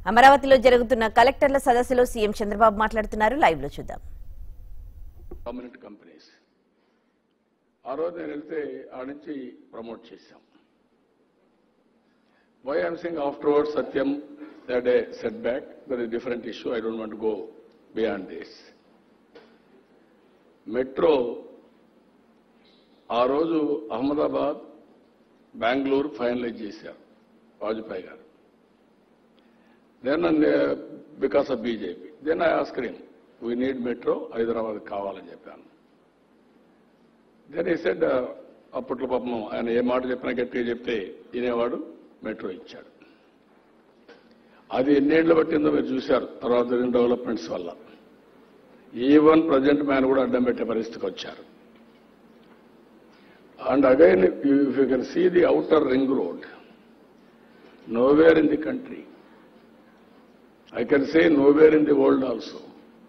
అమరావతిలో జరుగుతున్న కలెక్టర్ల సదస్సులో సీఎం చంద్రబాబు మాట్లాడుతున్నారు లైవ్ లో చూద్దాం పర్మనెంట్ కంపెనీస్ ఆ రోజు నేను వెళ్తే ఆ నుంచి ప్రమోట్ చేశాం why I'm saying afterward Satyam that a setback that ఈ different issue I don't want go beyond this metro ఆ రోజు అహ్మదాబాద్ బెంగళూరు ఫైనలైజ్ చేశారు Vajpayee garu then because of BJP then I ask him we need metro Hyderabad కావాలని చెప్పాను then ఈ said అప్పట్లో పాపం ఆయన ఏ మాట చెప్పినా గట్టిగా చెప్తే వినేవాడు మెట్రో ఇచ్చాడు అది ఎన్నేళ్లు పట్టిందో మీరు చూశారు తర్వాత జరిగిన డెవలప్మెంట్స్ వల్ల ఈవెన్ ప్రజెంట్ మ్యాన్ కూడా అడ్డం పెట్టే పరిస్థితికి వచ్చారు and again if you can see the outer ring road nowhere in the country I can say nowhere in the world also.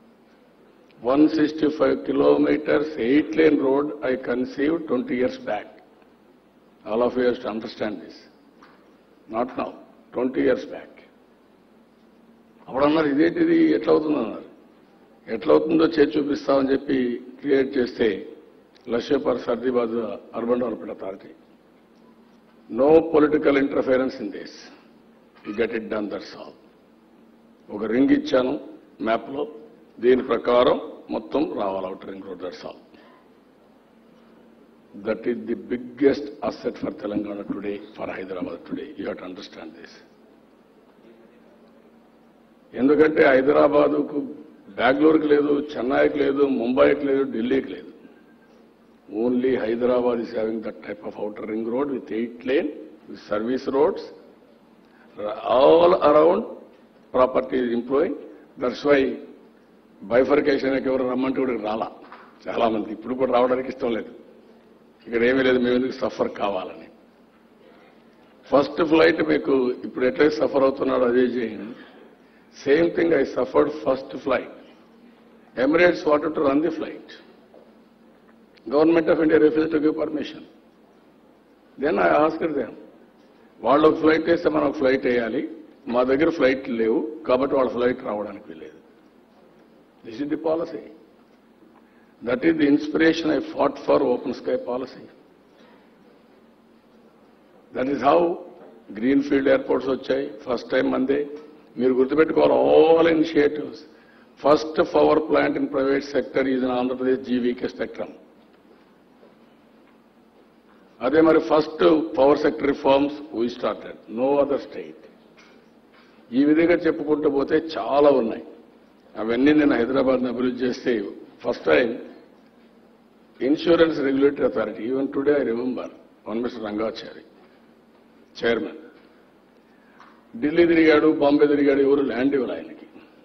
165 kilometers, eight lane road I conceived 20 years back. All of you have to understand this. Not now, 20 years back. అప్పుడు అన్నారు ఇదేంటిది ఎట్లా అవుతుంది అన్నారు ఎట్లా అవుతుందో చేసి చూపిస్తామని చెప్పి క్రియేట్ చేస్తే లక్ష్యపర్ సర్దీబాద్ urban development authority no political interference in this you get it done that's all ఒక రింగ్ ఇచ్చాను మ్యాప్లో దీని ప్రకారం మొత్తం రావాలి outer ring road that's all that is the biggest asset for Telangana today for Hyderabad today you హెట్ అండర్స్టాండ్ దిస్ ఎందుకంటే హైదరాబాదుకు బెంగళూరుకి లేదు చెన్నైకి లేదు ముంబైకి లేదు ఢిల్లీకి లేదు only Hyderabad is having that type of outer ring road with eight lane with service roads all around property is improving that's why bifurcation ఎవరు రమ్మంటే కూడా రాలా చాలా మంది ఇప్పుడు కూడా రావడానికి ఇష్టం లేదు ఇక్కడ ఏమీ లేదు మేము ఎందుకు సఫర్ కావాలని ఫస్ట్ ఫ్లైట్ మీకు ఇప్పుడు ఎట్లయితే సఫర్ అవుతున్నాడో అదే చేయండి same thing I suffered first flight Emirates వాటర్ to run the flight government of India refuse to give permission then I asked them వాళ్ళు ఒక ఫ్లైట్ వేస్తే మనం ఒక ఫ్లైట్ వేయాలి మా దగ్గర ఫ్లైట్ లేవు కాబట్టి వాళ్ళ ఫ్లైట్ రావడానికి వీలేదు this is the policy that is the inspiration I fought for open sky policy that is how green field airports వచ్చాయి ఫస్ట్ టైం మందే మీరు గుర్తుపెట్టుకోవాలి all initiatives first power plant in private sector is in Andhra Pradesh GVK spectrum అదే మరి first power sector reforms we started no other state ఈ విధంగా చెప్పుకుంటూ పోతే చాలా ఉన్నాయి అవన్నీ నేను హైదరాబాద్ని అభివృద్ధి చేస్తే first time insurance regulatory authority even today I remember one mister Rangachari chairman Delhi తిరిగాడు బాంబే తిరిగాడు ఎవరు ల్యాండ్ ఇవ్వరు ఆయనకి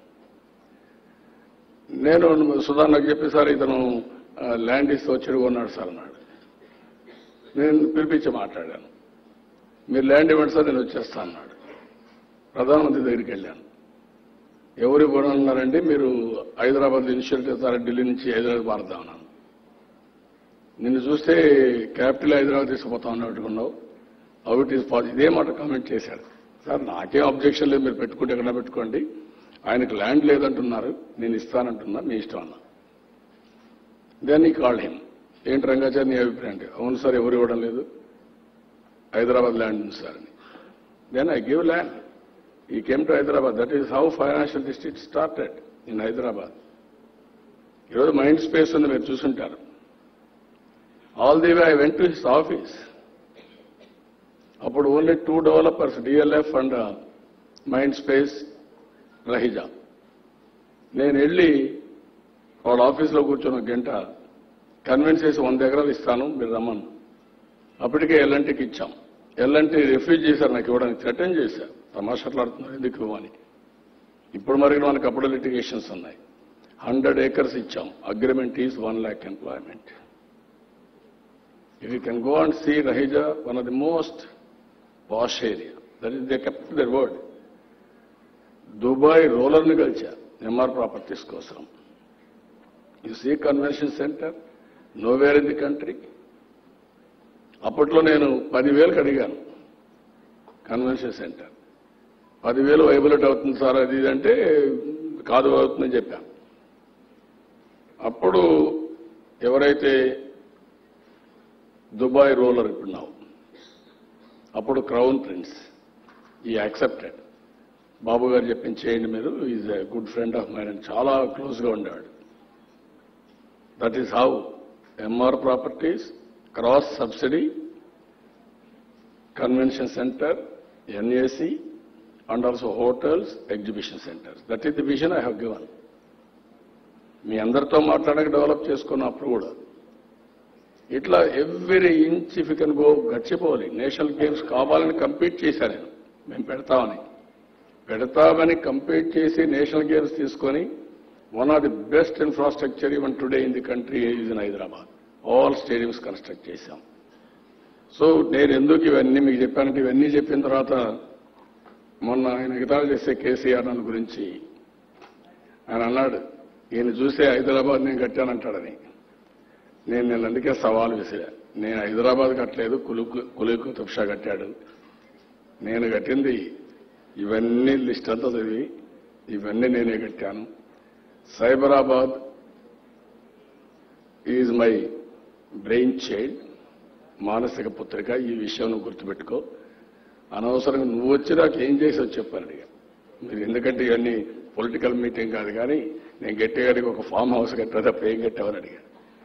నేను సుధా నాకు చెప్పి సార్ ఇతను ఆ, ల్యాండ్ ఇస్తే వచ్చాడు కొన్నాడు సార్ అన్నాడు నేను పిలిపించి మాట్లాడాను మీరు ల్యాండ్ ఇవ్వండి సార్ నేను వచ్చేస్తా అన్నాడు ప్రధానమంత్రి దగ్గరికి వెళ్ళాను ఎవరు ఇవ్వనున్నారండి మీరు హైదరాబాద్ ఇన్సూరెన్స్ ఇస్తారా ఢిల్లీ నుంచి హైదరాబాద్ మారుద్దాం అన్నాను నిన్ను చూస్తే క్యాపిటల్ హైదరాబాద్ తీసుకుపోతా ఉన్నట్టుకున్నావు హౌ ఇట్ ఈస్ పాజిటివ్ ఇదే మాట కామెంట్ చేశాడు సార్ నాకేం అబ్జెక్షన్ లేదు మీరు పెట్టుకుంటే ఎక్కడ పెట్టుకోండి ఆయనకు ల్యాండ్ లేదంటున్నారు నేను ఇస్తానంటున్నా మీ ఇష్టం అన్నా దెన్ ఈ కాల్డ్ హిమ్ ఏంటి రంగాచారి నీ అభిప్రాయం అంటే అవును సార్ ఎవరు ఇవ్వడం లేదు హైదరాబాద్ ల్యాండ్ ఉంది సార్ అని then I give land he came to Hyderabad that is how financial district started in Hyderabad ఈరోజు మైండ్ స్పేస్ ఉంది మీరు చూసుంటారు all the way I went to his office అప్పుడు only two developers DLF and mind space Raheja నేను వెళ్ళి వాళ్ళ ఆఫీస్లో కూర్చొని ఒక గంట కన్విన్స్ చేసి వంద ఎకరాలు ఇస్తాను మీరు రమ్మను అప్పటికే ఎల్ఎన్టీకి ఇచ్చాం ఎల్ఎన్టీ రిఫ్యూజ్ చేశారు నాకు ఇవ్వడానికి థ్రెటన్ చేశారు తమాషాట్లాడుతున్నారు ఎందుకు ఇవ్వని ఇప్పుడు మరి మనకు అప్పుడు లిటిగేషన్స్ ఉన్నాయి హండ్రెడ్ ఏకర్స్ ఇచ్చాం agreement is one lakh employment if you can go and see Raheja one of the most posh area that is they kept their word Dubai రోలర్ని కలిచా ఎంఆర్ ప్రాపర్టీస్ కోసం you see convention centre nowhere in the country అప్పట్లో నేను పదివేలకు అడిగాను convention centre పదివేలు వైబులేట్ అవుతుంది sir అది ఇది అంటే కాదు అవుతుందని చెప్పాను అప్పుడు ఎవరైతే దుబాయ్ రూలర్ ఇప్పుడు now అప్పుడు crown prince he accepted Babu garu చెప్పింది చేయండి మీరు is a good friend of mine అని చాలా క్లోజ్గా ఉండేవాడు that is how Emaar properties cross subsidy convention centre N A C and also hotels exhibition centres that is the vision I have given మీ అందరితో మాట్లాడక డెవలప్ చేసుకున్నప్పుడు కూడా ఇట్లా every inch if can go గచ్చిపోవాలి నేషనల్ గేమ్స్ కావాలని కంపీట్ చేశాను నేను మేము పెడతామని పెడతామని కంపీట్ చేసి నేషనల్ గేమ్స్ తీసుకొని one of the best infrastructure even today in the country is in Hyderabad all stadiums construct చేశాం సో నేను ఎందుకు ఇవన్నీ మీకు చెప్పానంటే ఇవన్నీ చెప్పిన తర్వాత మొన్న ఆయన ఎగతాళి చేసే కేసీఆర్ నన్ను గురించి ఆయన అన్నాడు ఈయన చూసే హైదరాబాద్ నేను కట్టానంటాడని నేను నేను అందుకే సవాల్ విసిరా నేను హైదరాబాద్ కట్టలేదు కులుకు కులుకు తుఫ్షా కట్టాడు నేను కట్టింది ఇవన్నీ లిస్ట్ అంతా చదివి ఇవన్నీ నేనే కట్టాను Cyberabad is my brain child మానసిక పుత్రిక ఈ విషయం నువ్వు గుర్తుపెట్టుకో అనవసరంగా నువ్వు వచ్చి నాకు ఏం చేసావు చెప్పాను అడిగా మీరు ఎందుకంటే ఇవన్నీ పొలిటికల్ మీటింగ్ కాదు కానీ నేను గట్టిగాడికి ఒక ఫామ్ హౌస్ కట్టా తప్ప ఏం కట్టావని అడిగా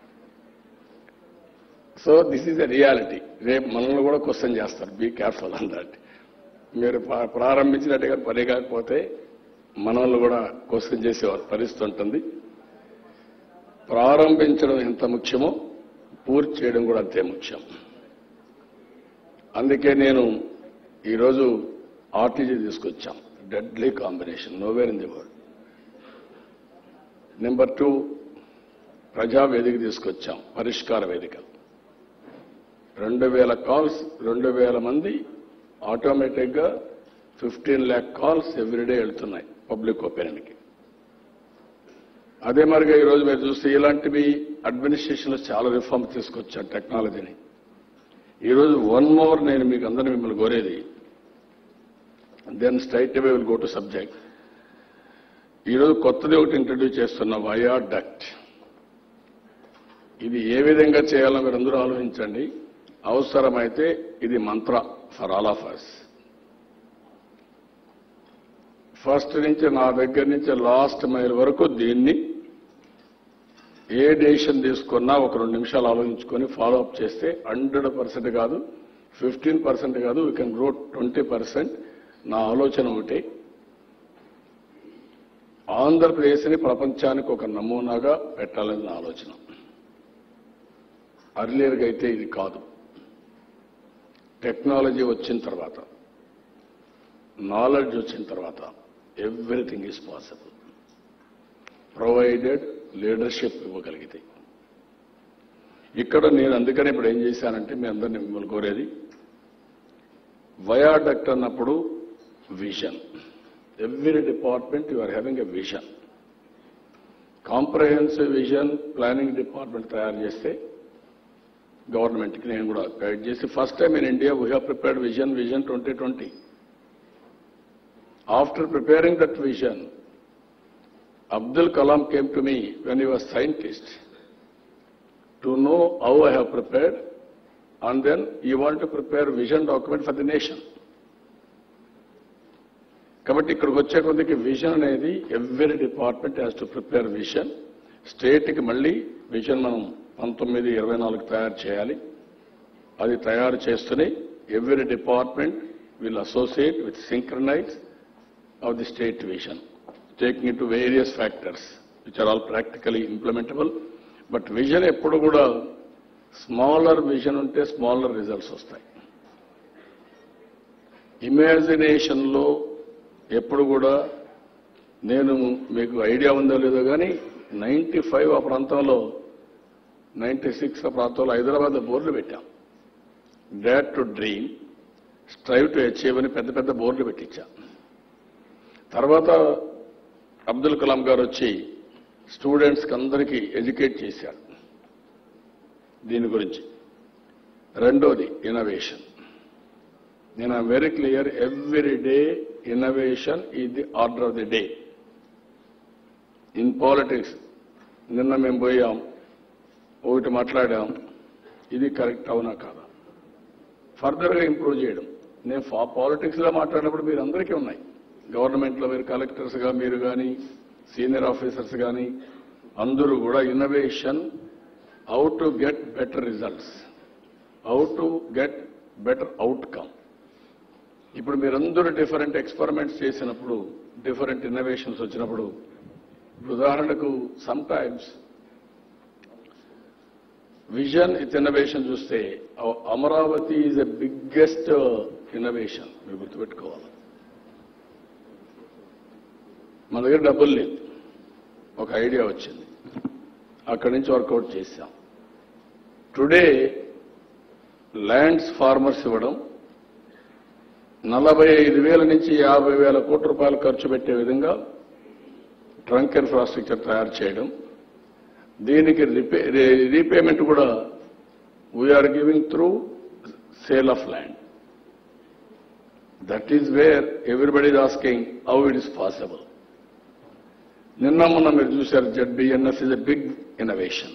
so this is a reality రేపు మనల్ని కూడా క్వశ్చన్ చేస్తారు బీ కేర్ఫుల్ అన్ దట్ మీరు ప్రా- ప్రారంభించినట్టుగా పని కాకపోతే మనల్ని కూడా క్వశ్చన్ చేసే పరిస్థితి ఉంటుంది ప్రారంభించడం ఎంత ముఖ్యమో పూర్తి చేయడం కూడా అంతే ముఖ్యం అందుకే నేను ఈరోజు ఆర్టీజీ తీసుకొచ్చాం deadly combination nowhere in the world number two Praja Vedika తీసుకొచ్చాం పరిష్కార వేదిక రెండు వేల కాల్స్ రెండు వేల మంది ఆటోమేటిక్గా ఫిఫ్టీన్ ల్యాక్ కాల్స్ ఎవ్రీడే వెళ్తున్నాయి పబ్లిక్ ఒపీనియన్కి అదే మరిగా ఈరోజు మీరు చూస్తే ఇలాంటివి అడ్మినిస్ట్రేషన్లో చాలా రిఫార్మ్ తీసుకొచ్చాను టెక్నాలజీని ఈరోజు వన్ మోర్ నేను మీకు అందరినీ మిమ్మల్ని కోరేది then straight away will go to subject ఈరోజు కొత్తది ఒకటి ఇంట్రడ్యూస్ చేస్తున్న వయా డక్ట్ ఇది ఏ విధంగా చేయాలో మీరు అందరూ ఆలోచించండి అవసరమైతే ఇది mantra for all of us first నుంచి నా దగ్గర నుంచి లాస్ట్ మైల్ వరకు దీన్ని ఏ డెసిషన్ తీసుకున్నా ఒక రెండు నిమిషాలు ఆలోచించుకొని ఫాలో అప్ చేస్తే హండ్రెడ్ పర్సెంట్ కాదు ఫిఫ్టీన్ పర్సెంట్ కాదు we can grow twenty percent నా ఆలోచన ఒకటి ఆంధ్రప్రదేశ్ని ప్రపంచానికి ఒక నమూనాగా పెట్టాలని నా ఆలోచన అర్లియర్గా అయితే ఇది కాదు టెక్నాలజీ వచ్చిన తర్వాత నాలెడ్జ్ వచ్చిన తర్వాత everything is possible provided leadership ఇవ్వగలిగితే ఇక్కడ నేను అందుకని ఇప్పుడు ఏం చేశానంటే మీ అందరిని మిమ్మల్ని కోరేది వయాడక్ట్ అన్నప్పుడు vision every department you are having a vision comprehensive vision planning department తయారు చేస్తే గవర్నమెంట్కి నేను కూడా గైడ్ చేసి first time in India we have prepared vision vision twenty twenty after preparing that vision Abdul Kalam came to me when you was scientist to know how I have prepared and then you want to prepare vision document for the nation కాబట్టి ఇక్కడికి వచ్చే కొద్దికి vision అనేది every department has to prepare vision స్టేట్కి మళ్ళీ vision మనం పంతొమ్మిది ఇరవై నాలుగు తయారు చేయాలి అది తయారు చేస్తూనే every department will associate with synchronize of the state vision taking in to various factors which are all practically implementable but vision ఎప్పుడు కూడా స్మాలర్ విజన్ ఉంటే స్మాలర్ రిజల్ట్స్ వస్తాయి ఇమాజినేషన్లో ఎప్పుడు కూడా నేను మీకు ఐడియా ఉందో లేదో కానీ నైంటీ ఫైవ్ ఆ ప్రాంతంలో నైంటీ సిక్స్ ఆ ప్రాంతంలో హైదరాబాద్ బోర్డులు పెట్టాం dare to dream strive to achieve అని పెద్ద పెద్ద బోర్డులు పెట్టించా తర్వాత అబ్దుల్ కలాం గారు వచ్చి స్టూడెంట్స్కి అందరికీ ఎడ్యుకేట్ చేశారు దీని గురించి రెండోది ఇన్నోవేషన్ నేను very clear every day innovation is the order of the day in politics నిన్న మేము పోయాం ఒకటి మాట్లాడాం ఇది కరెక్ట్ అవునా కాదా ఫర్దర్గా ఇంప్రూవ్ చేయడం నేను ఫా పాలిటిక్స్లో మాట్లాడినప్పుడు మీరు అందరికీ ఉన్నాయి గవర్నమెంట్లో మీరు కలెక్టర్స్గా మీరు కానీ సీనియర్ ఆఫీసర్స్ కానీ అందరూ కూడా innovation how to get better results how to get better outcome ఇప్పుడు మీరందరూ డిఫరెంట్ ఎక్స్పెరిమెంట్స్ చేసినప్పుడు డిఫరెంట్ ఇన్నోవేషన్స్ వచ్చినప్పుడు ఇప్పుడు ఉదాహరణకు some times vision with innovation చూస్తే అ- Amaravati is the biggest innovation మీరు గుర్తుపెట్టుకోవాలి మన దగ్గర డబ్బులు లేదు ఒక ఐడియా వచ్చింది అక్కడి నుంచి వర్కౌట్ చేశాం టుడే ల్యాండ్స్ ఫార్మర్స్ ఇవ్వడం నలభై ఐదు వేల నుంచి యాభై వేల కోట్ల రూపాయలు ఖర్చు పెట్టే విధంగా ట్రంక్ ఇన్ఫ్రాస్ట్రక్చర్ తయారు చేయడం దీనికి రిపే రీ- రీపేమెంట్ కూడా we're giving through sale of land that is where everybody is asking how it is possible నిన్న మొన్న మీరు చూశారు ZBNS is a big innovation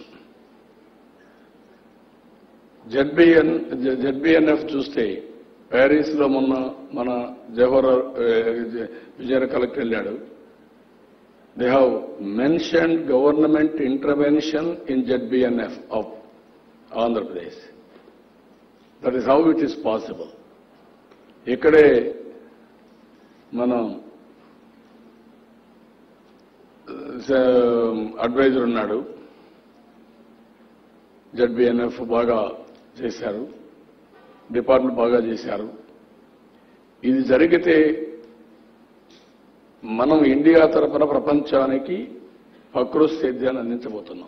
ZBN ZBNF చూస్తే ప్యారిస్ లో మొన్న మన జవహర్ విజయ కలెక్టర్ వెళ్ళాడు they have mentioned government intervention in ZBNF of Andhra Pradesh that is how it is possible ఇక్కడే మనం అడ్వైజర్ ఉన్నాడు జెడ్బిఎన్ఎఫ్ బాగా చేశారు డిపార్ట్మెంట్ బాగా చేశారు ఇది జరిగితే మనం ఇండియా తరఫున ప్రపంచానికి ప్రకృతి సేద్యాన్ని అందించబోతున్నాం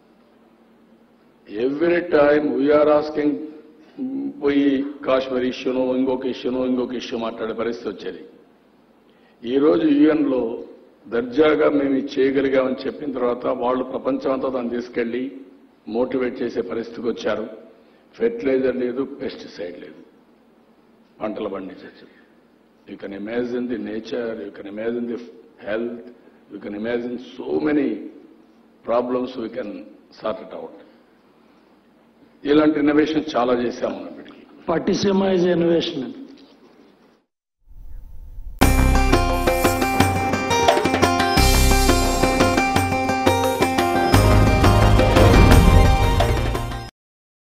ఎవ్రీ టైం వీఆర్ ఆస్కింగ్ పోయి కాశ్మీర్ ఇష్యూను ఇంకొక ఇష్యూను ఇంకొక ఇష్యూ మాట్లాడే పరిస్థితి వచ్చేది ఈ రోజు యుఎన్ లో దర్జాగా మేము ఇది చేయగలిగామని చెప్పిన తర్వాత వాళ్ళు ప్రపంచం అంతా దాన్ని తీసుకెళ్లి మోటివేట్ చేసే పరిస్థితికి వచ్చారు ఫెర్టిలైజర్ లేదు పెస్టిసైడ్ లేదు పంటలు పండించచ్చు you can imagine the nature you can imagine the health you can imagine so many problems we can sort it out ఇలాంటి ఇన్నోవేషన్ చాలా చేశాము అన్నప్పటికీ పట్టిసీమ ఇస్ ఇన్నోవేషన్